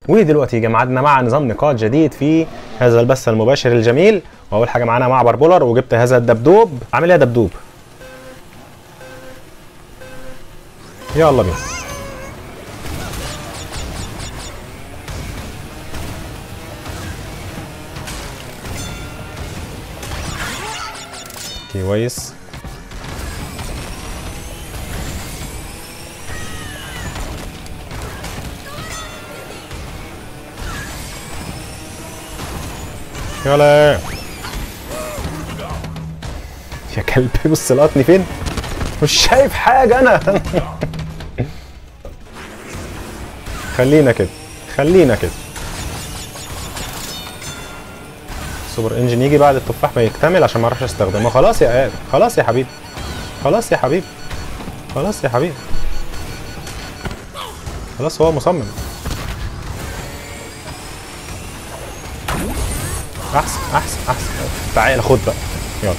ودلوقتي يجي ميعادنا مع نظام نقاط جديد في هذا البث المباشر الجميل واول حاجه معانا معبر بولر وجبت هذا الدبدوب عامل ايه يا دبدوب يلا بينا كويس يلا يا كلب بص لقطني فين مش شايف حاجة أنا خلينا كده خلينا كده سوبر انجن يجي بعد التفاح ما يكتمل عشان ما اعرفش استخدمه خلاص يا آد خلاص يا حبيبي خلاص يا حبيبي خلاص يا حبيبي خلاص هو مصمم احسن احسن احسن تعال خد بقى يلا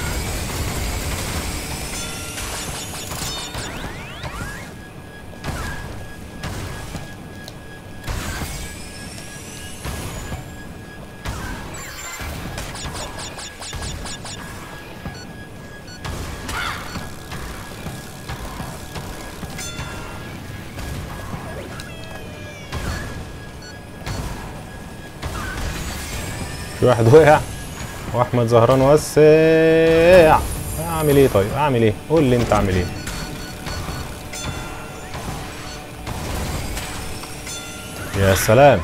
في واحد وقع واحمد زهران وسع اعمل ايه طيب اعمل ايه قول لي انت اعمل ايه يا سلام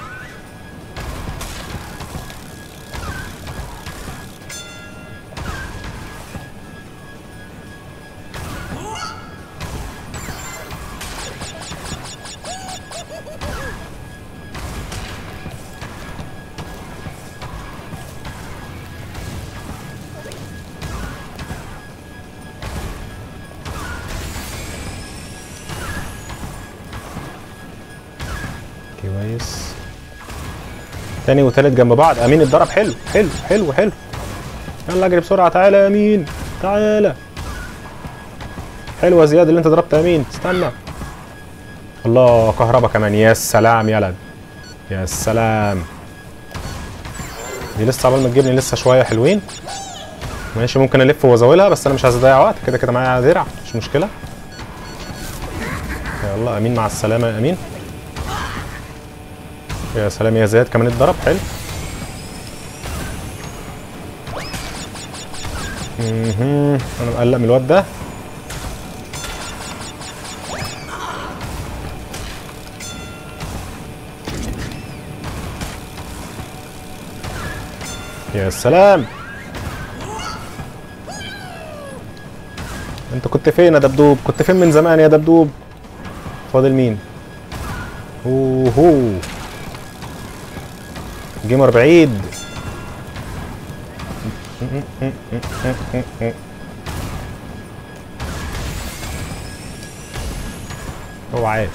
كويس تاني وتالت جنب بعض امين اتضرب حلو حلو حلو حلو يلا اجري بسرعه تعالى يا امين تعالى حلوه زياد اللي انت ضربت امين استنى الله كهربا كمان يا سلام يلد يا سلام دي لسه عبال ما تجيبني لسه شويه حلوين ماشي ممكن الف وازاولها بس انا مش عايز اضيع وقت كده كده معايا درع مش مشكله يلا امين مع السلامه يا امين يا سلام يا زياد كمان اتضرب حلو مهم. انا مقلق من الواد ده يا سلام انت كنت فين يا دبدوب كنت فين من زمان يا دبدوب فاضل مين اوهو جيمر بعيد هو عارف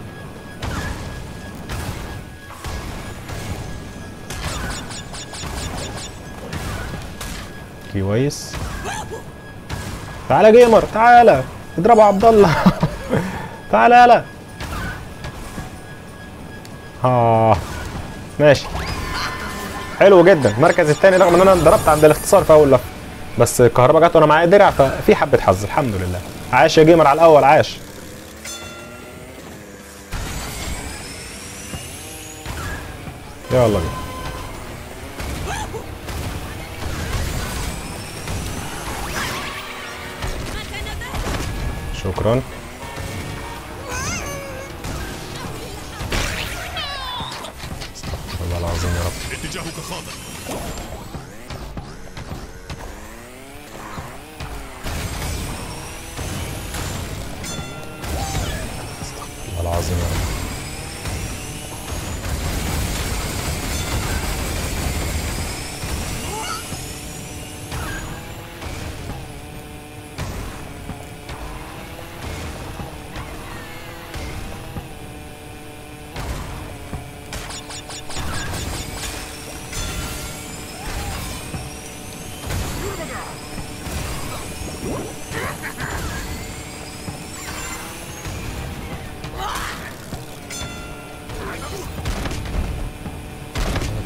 كويس تعالى جيمر تعالى اضربه عبد الله تعالى يلا اه ماشي حلو جدا المركز الثاني رغم ان انا ضربت عند الاختصار في اول لفه بس الكهرباء جت وانا معايا درع ففي حبه حظ الحمد لله عاش يا جيمر على الاول عاش يلا بينا شكرا والله العظيم يا رب اتجاهك خاطئ والله العظيم يا رب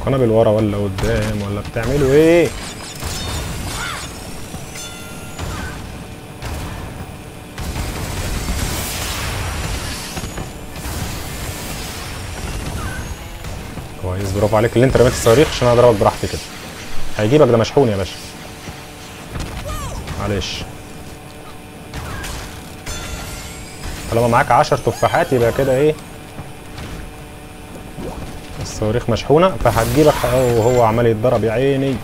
قنابل ورا ولا قدام ولا بتعملوا ايه كويس برافو عليك اللي انت رميت الصواريخ عشان انا اضربك براحتي كده هيجيبك ده مشحون يا باشا معلش طالما معاك 10 تفاحات يبقى كده ايه الصواريخ مشحونه فهتجيبك وهو عمال يتضرب يا عيني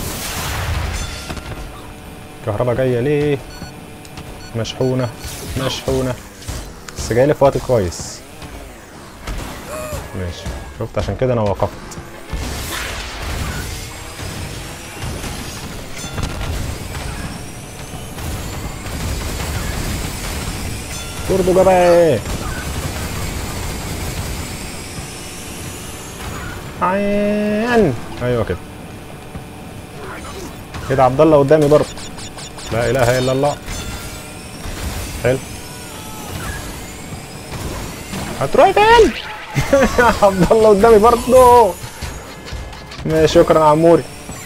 الكهرباء جايه ليه مشحونه مشحونه بس جاي لي في وقت كويس ماشي شفت عشان كده انا وقفت برضو جبال عين ايوه كده كده عبد الله قدامي برضه لا اله الا الله حلو هتروحي فين عبد الله قدامي برضه ماشي شكرا يا عموري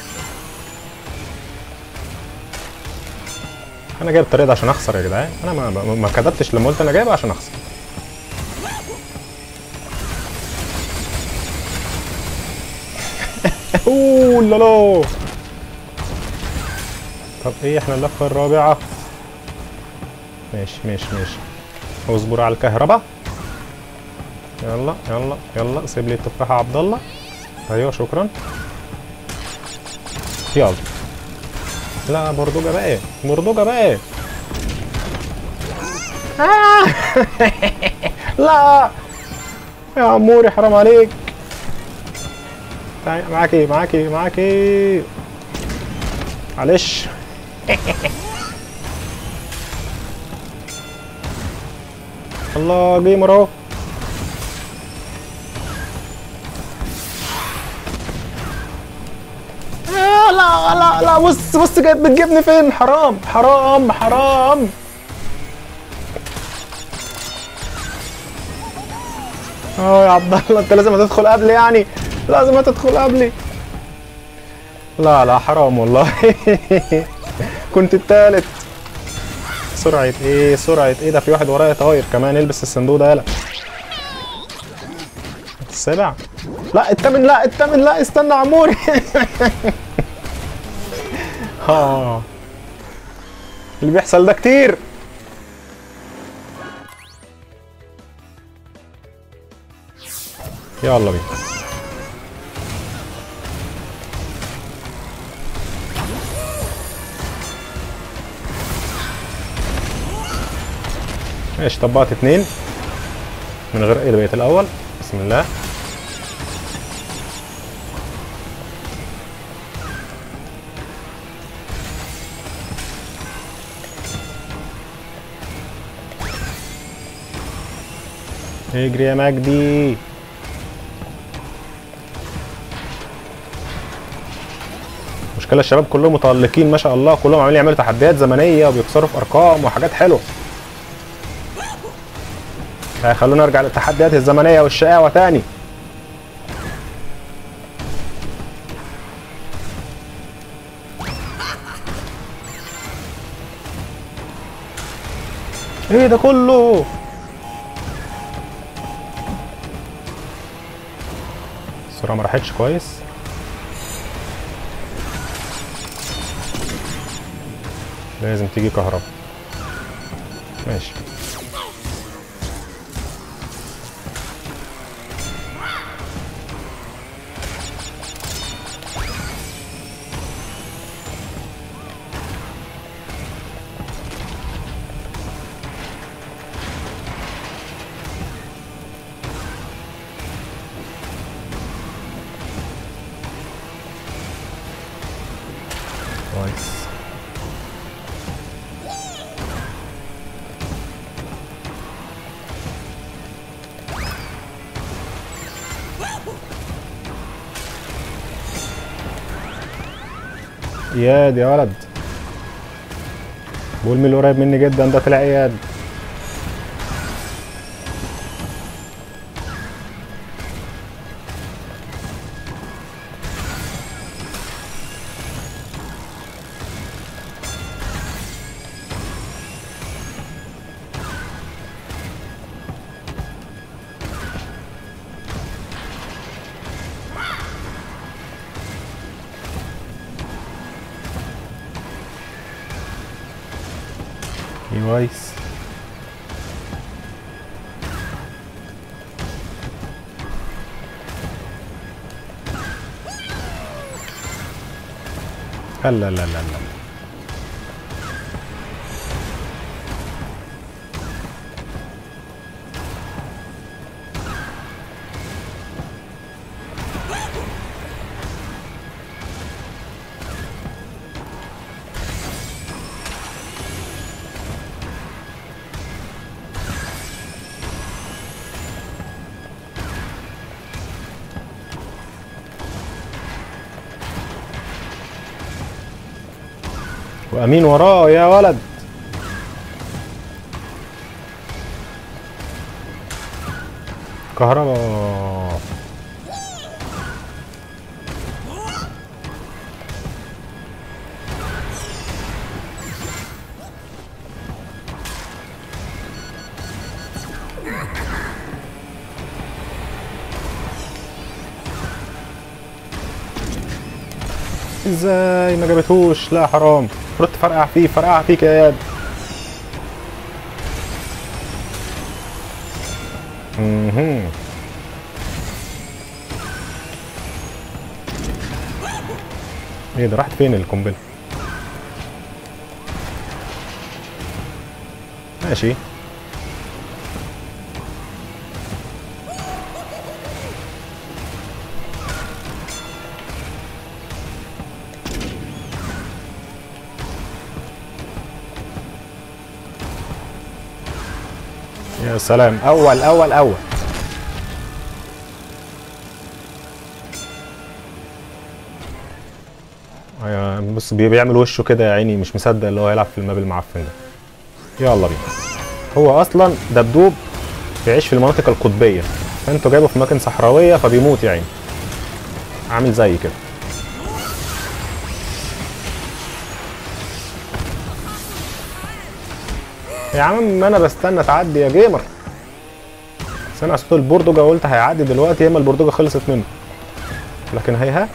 انا جايب الطريقه ده عشان اخسر يا جدعان انا ما, ما, ما كذبتش لما قلت انا جايبها عشان اخسر اوه لا لا طب ايه احنا اللفه الرابعه ماشي ماشي ماشي اصبر على الكهرباء يلا يلا يلا سيب لي التفاحه عبد الله ايوه شكرا يلا لا بردوجة بقى ايه بردوجة بقى ايه آه. لا يا عموري حرام عليك تعال معاك ايه معاك ايه معاك ايه معلش الله جيمر اهو آه، لا لا لا بص بص جايب بتجيبني فين حرام حرام حرام اه يا عبد الله انت لازم هتدخل قبلي يعني لازم هتدخل قبلي لا لا حرام والله كنت التالت سرعة ايه سرعة ايه ده في واحد ورايا طاير كمان البس الصندوق ده يلا السابع لا التامن لا التامن لا استنى عموري اه اللي بيحصل ده كتير يلا بينا ماشي طبقت اتنين من غير ايه بقية الاول بسم الله اجري يا مجدي مشكلة الشباب كلهم متألقين ما شاء الله كلهم عاملين يعملوا تحديات زمنية وبيكسروا في أرقام وحاجات حلوة خلونا نرجع للتحديات الزمنية والشقاوة تاني ايه ده كله السرعة ما راحتش كويس لازم تيجي كهرباء ماشي كويس اياد يا ولد بقول مين اللي قريب مني جدا ده طلع اياد كويس لا لا لا لا لا وامين وراه يا ولد كهرباء ازاي ما جابتهوش لا حرام رد فرقع فيه فرقع فيك يا اياد مهم. ايه ده راحت فين القنبله ماشي يا سلام اول اول اول أيوة، بص بي- بيعمل وشه كده يا عيني مش مصدق اللي هو هيلعب في الماب المعفن ده يلا بينا هو اصلا دبدوب بيعيش في المناطق القطبيه فانتوا جايبه في اماكن صحراويه فبيموت يا عيني عامل زي كده يا عم انا بستنى تعدي يا جيمر سامع صوت البردجه قلت هيعدي دلوقتي يا اما البردجه خلصت منه لكن هيها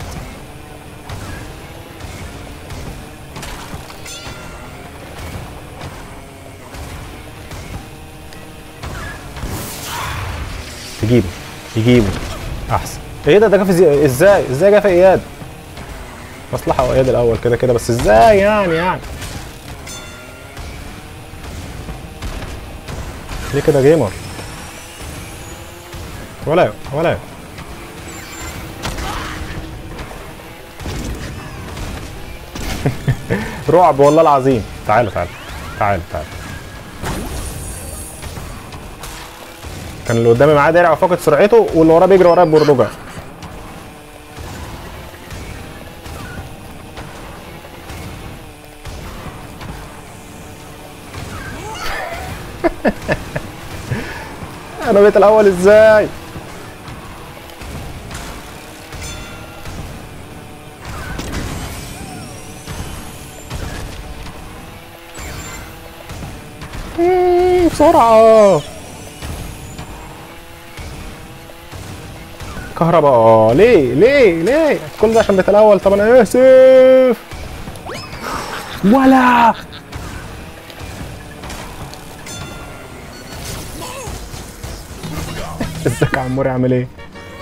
تجيبه يجيبه احسن ايه ده ده جه في زي... ازاي ازاي جه في اياد مصلحه واياد الاول كده كده بس ازاي يعني يعني ليه كده جيمر ولا ولا رعب والله العظيم تعال تعال تعال تعال كان اللي قدامي معاه درع وفاقد سرعته واللي وراه بيجري وراه ببردجه انا بقيت الاول ازاي مم، بسرعة كهرباء ليه ليه ليه كل ده عشان بقيت الاول طب انا اسف ولا ازيك يا عموري عامل ايه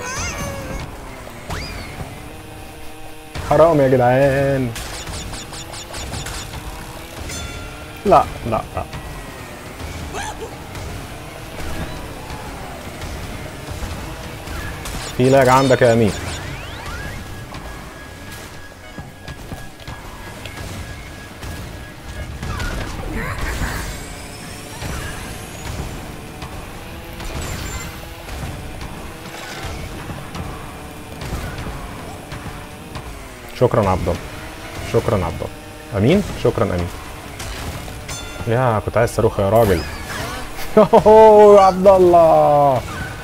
حرام يا جدعان لا لا لا في لاج عندك يا امين شكرا عبد الله شكرا عبد الله امين شكرا امين يا كنت عايز صاروخ يا راجل يا عبد الله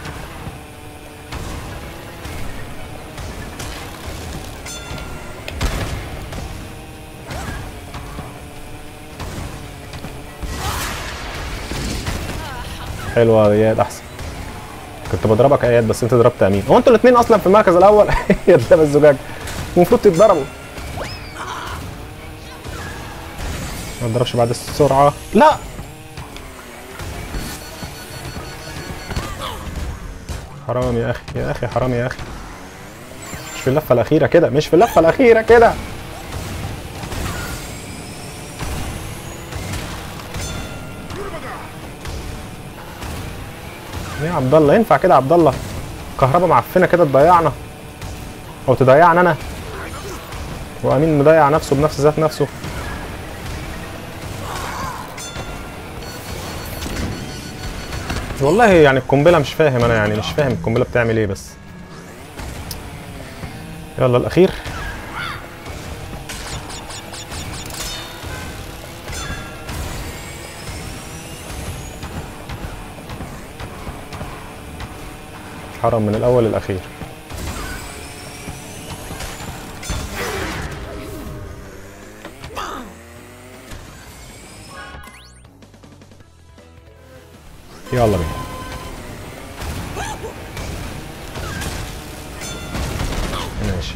حلوه يا اياد احسن كنت بضربك يا اياد بس انت ضربت امين هو انتوا الاثنين اصلا في المركز الاول يا ده الزجاج المفروض تتضربوا ما تضربش بعد السرعه لا حرام يا اخي يا اخي حرام يا اخي مش في اللفه الاخيره كده مش في اللفه الاخيره كده ايه يا عبد الله ينفع كده يا عبد الله كهربا معفنه كده تضيعنا او تضيعني انا وامين مضيع نفسه بنفس ذات نفسه والله يعني القنبله مش فاهم انا يعني مش فاهم القنبله بتعمل ايه بس يلا الاخير حرم من الاول للاخير يلا بينا ماشي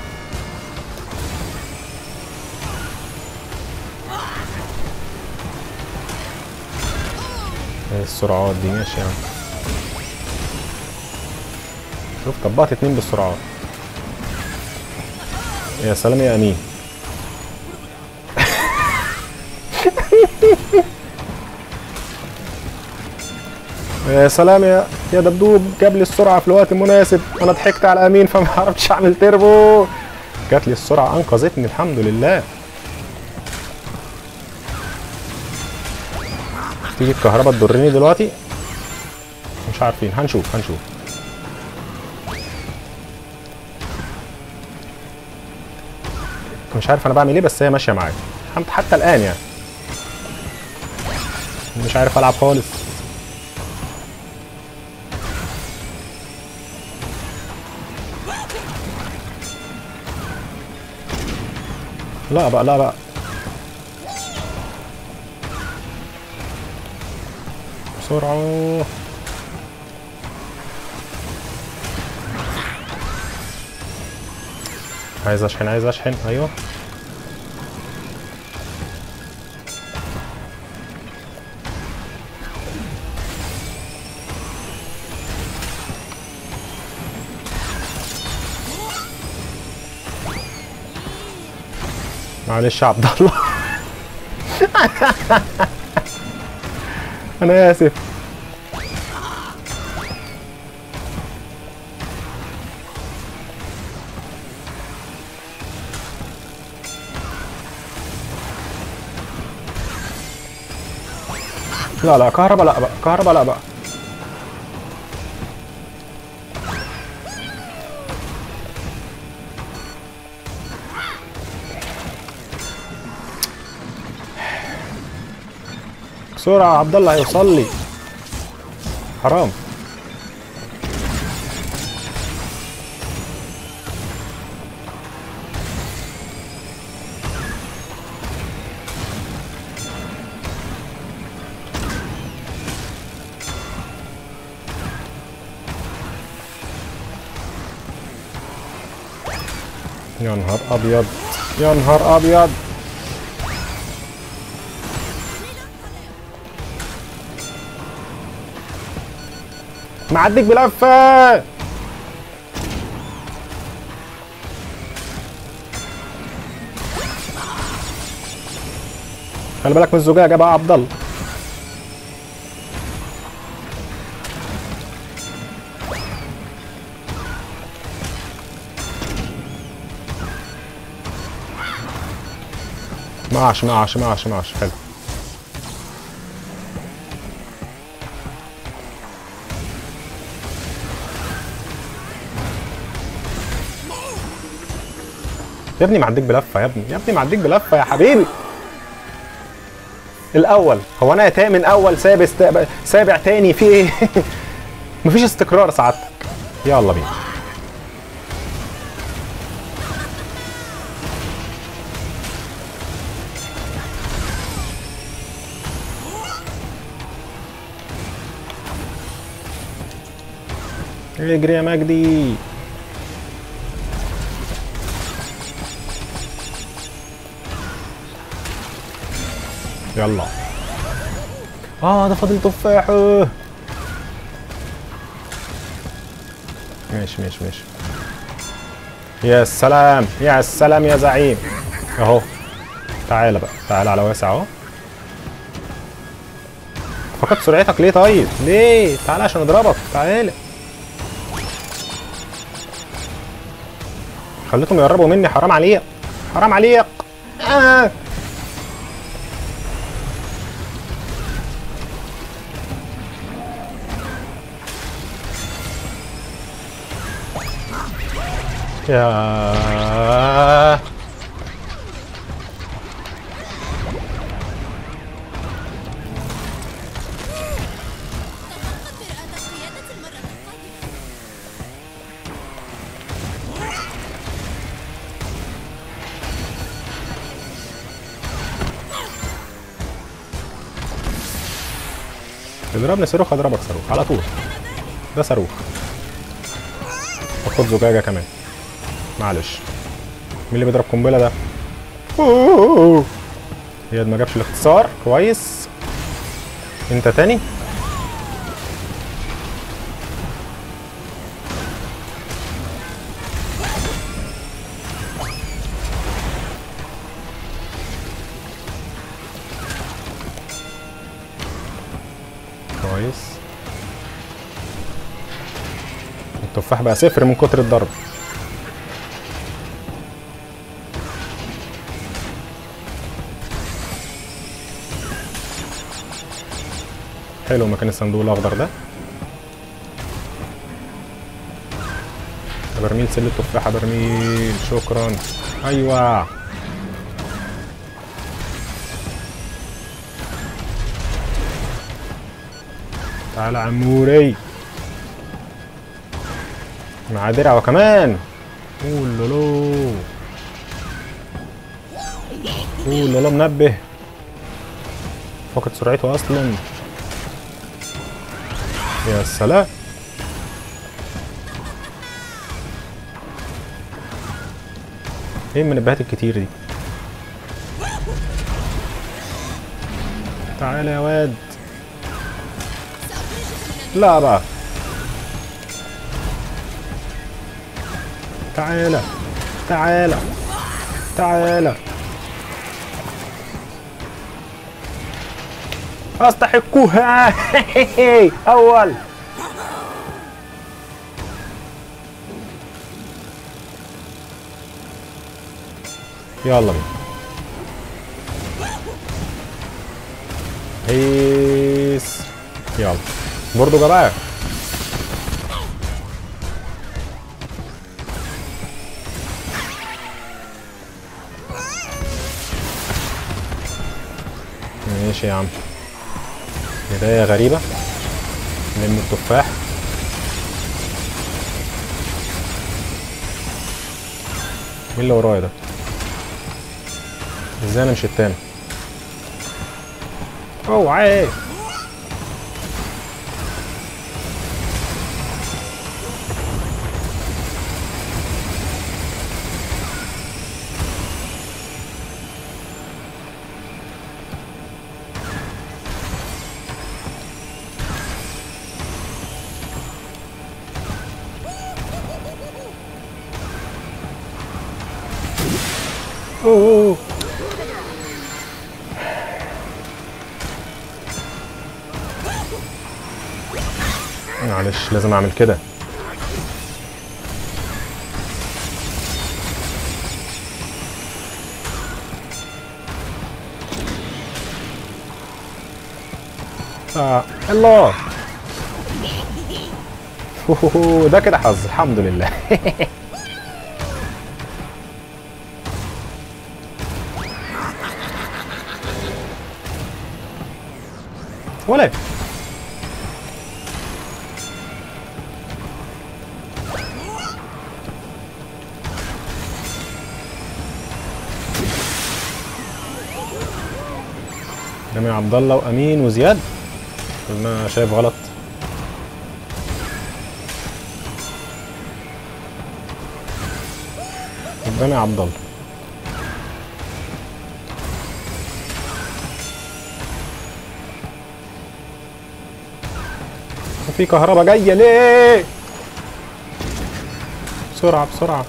ايه السرعات دي ماشي يعني شوف طبقت اتنين بالسرعات يا سلام يا امين يا سلام يا يا دبدوب جاب لي السرعه في الوقت المناسب انا ضحكت على امين فما عرفتش اعمل تربو جات لي السرعه انقذتني الحمد لله تيجي الكهرباء تضرني دلوقتي مش عارفين هنشوف هنشوف مش عارف انا بعمل ايه بس هي ماشيه معايا حتى الان يعني مش عارف العب خالص لا بقى لا بقى بسرعة عايز اشحن عايز اشحن ايوه معلش يا عبد الله انا اسف لا لا كهرباء لا بقى كهرباء لا بقى بسرعة عبد الله هيوصل لي حرام يا نهار ابيض يا نهار ابيض معديك بلفه خلي بالك من الزجاجه بقى يا عبد الله معش معش معش معش حلو يا ابني معديك بلفه يا ابني يا ابني معديك بلفه يا حبيبي الاول هو انا تامن اول سابع سابع تاني في ايه مفيش استقرار سعادتك يلا بينا اجري يا مجدي يلا اه ده فاضل تفاحه ماشي ماشي ماشي يا سلام يا سلام يا زعيم اهو تعالى بقى تعالى على واسع اهو فقدت سرعتك ليه طيب ليه تعالى عشان اضربك تعالى خليتهم يقربوا مني حرام عليك حرام عليك آه. يا قرأت القيادة المرة القادمة تضربني صاروخ اضربك صاروخ على طول ده صاروخ وخد زجاجه كمان معلش مين اللي بيضرب قنبله ده أوه. ياد ما جابش الاختصار كويس انت تاني كويس التفاح بقى صفر من كتر الضرب حلو مكان الصندوق الاخضر ده برميل سل التفاحه برميل شكرا ايوه تعالى عموري مع درع وكمان اوه اوه منبه فقد سرعته اصلا يا سلام ايه المنبهات الكتير دي تعالى يا واد لا بقى تعالى تعالى تعالى استحقها اول يلا بينا هيس يلا برضو جماعه ماشي يا عم بداية غريبة نلم التفاح مين اللي ورايا ده؟ ازاي انا مش التاني؟ اوعى اوه معلش لازم اعمل كده آه. الله أوه، ده كده حظ الحمد لله ولا جميع عبد الله وامين وزياد انا شايف غلط قدامي عبد الله في كهرباء جايه ليه بسرعه بسرعه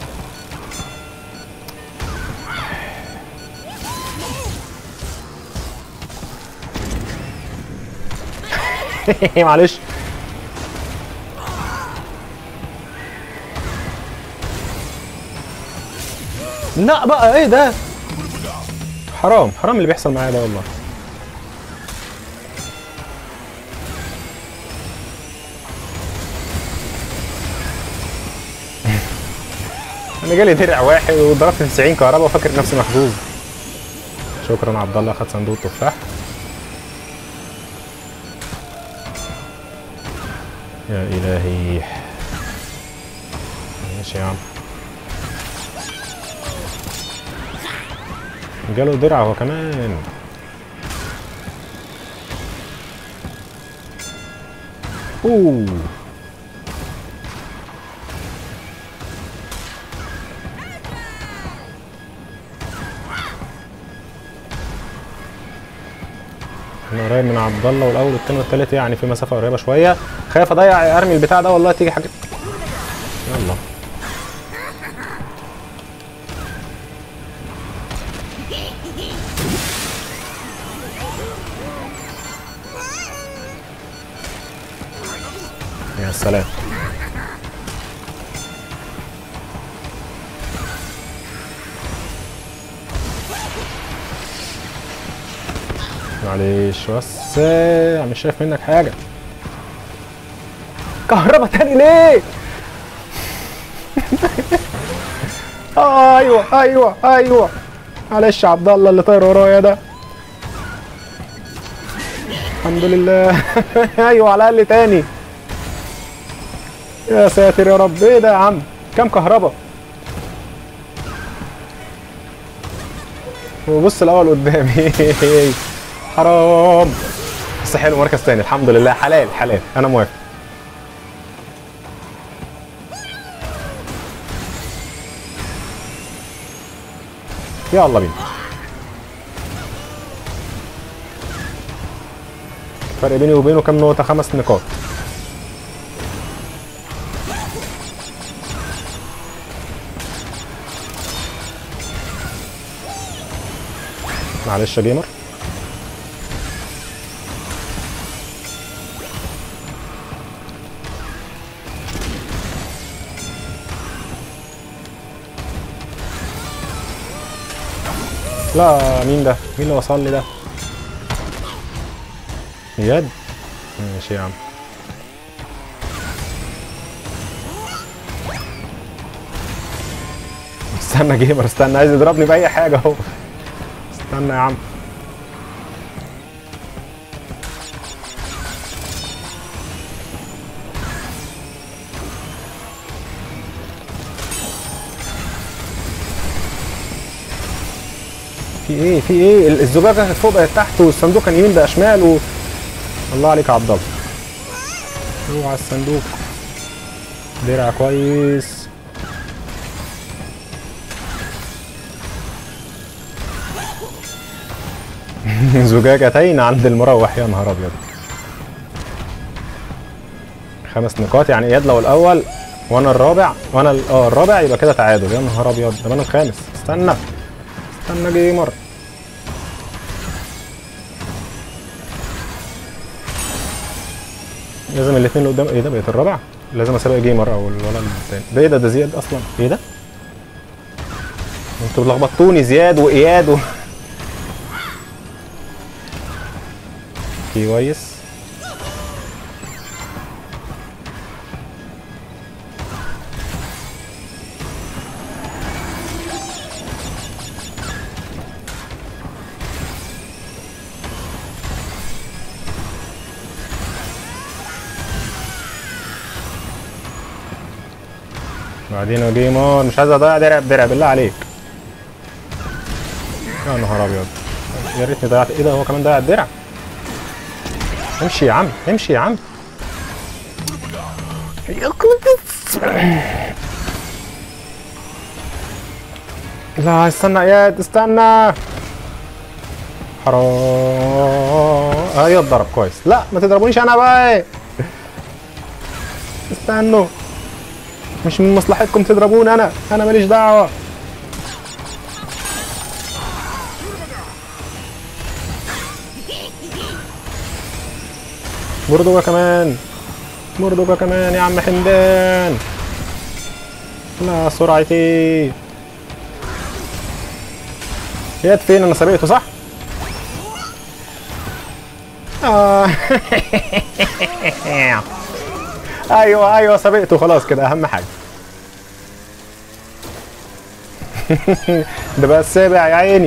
معلش لا بقى ايه ده حرام حرام اللي بيحصل معايا ده والله انا جالي درع واحد وضربت 90 كهرباء وفاكر نفسي محظوظ شكرا عبد الله خد صندوق تفاح يا الهي ماشي يا عم جاله درع هو كمان اوه انا قريب من عبد الله والاول والتاني والتالت يعني في مسافه قريبه شويه خايف اضيع ارمي البتاع ده والله تيجي حاجه يلا يا سلام معلش بس مش شايف منك حاجة كهربا تاني ليه؟ آه ايوه ايوه ايوه معلش يا عبد الله اللي طاير ورايا ده الحمد لله ايوه على الاقل تاني يا ساتر يا رب ايه ده يا عم كام كهربا وبص الاول قدامي حرام بس حلو مركز تاني الحمد لله حلال حلال انا موافق يلا بينا فرق بيني وبينه كام نقطة خمس نقاط معلش يا جيمر لا مين ده؟ مين اللي وصل لي ده؟ بجد؟ ماشي يا عم استنى جيمر استنى عايز يضربني بأي حاجة اهو استنى يا عم في ايه في ايه ال- الزجاجه كانت فوق بقت تحت والصندوق كان يمين بقى شمال و... الله عليك يا عبد الله اوعى الصندوق درع كويس زجاجتين عند المروح يا نهار ابيض خمس نقاط يعني اياد لو الاول وانا الرابع وانا ال- اه الرابع يبقى كده تعادل يا نهار ابيض ده انا الخامس استنى استنى جيمر لازم الاثنين اللي قدام ايه ده بقيت الرابع لازم اسابق جيمر او الولد التاني ده ايه ده ده زياد اصلا ايه ده انتوا لخبطتوني زياد واياد و... كويس بعدين يا جيمر مش عايز اضيع درع بدرع بالله عليك يا نهار ابيض يا ريتني ضيعت ايه ده هو كمان ضيع الدرع امشي يا عم امشي يا عم لا استنى يا اياد استنى حرام ايوه اتضرب كويس لا ما تضربونيش انا بقى استنوا مش من مصلحتكم تضربوني انا انا ماليش دعوه مردوكا كمان مردوكا كمان يا عم حمدان لا سرعتي يد فين انا سبقته صح؟ آه. ايوه ايوه سبقته خلاص كده اهم حاجه ده بقى السابع يا عيني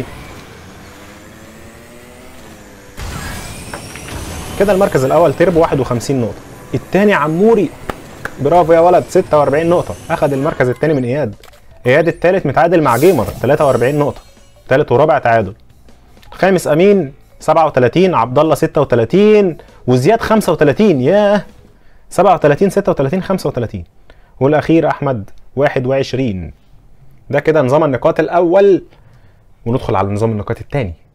كده المركز الاول تربو 51 نقطه الثاني عموري برافو يا ولد 46 نقطه اخذ المركز الثاني من اياد اياد الثالث متعادل مع جيمر 43 نقطه ثالث ورابع تعادل خامس امين 37 عبد الله 36 وزياد 35 ياه 37 36 35 والاخير احمد 21 ده كده نظام النقاط الاول وندخل على نظام النقاط الثاني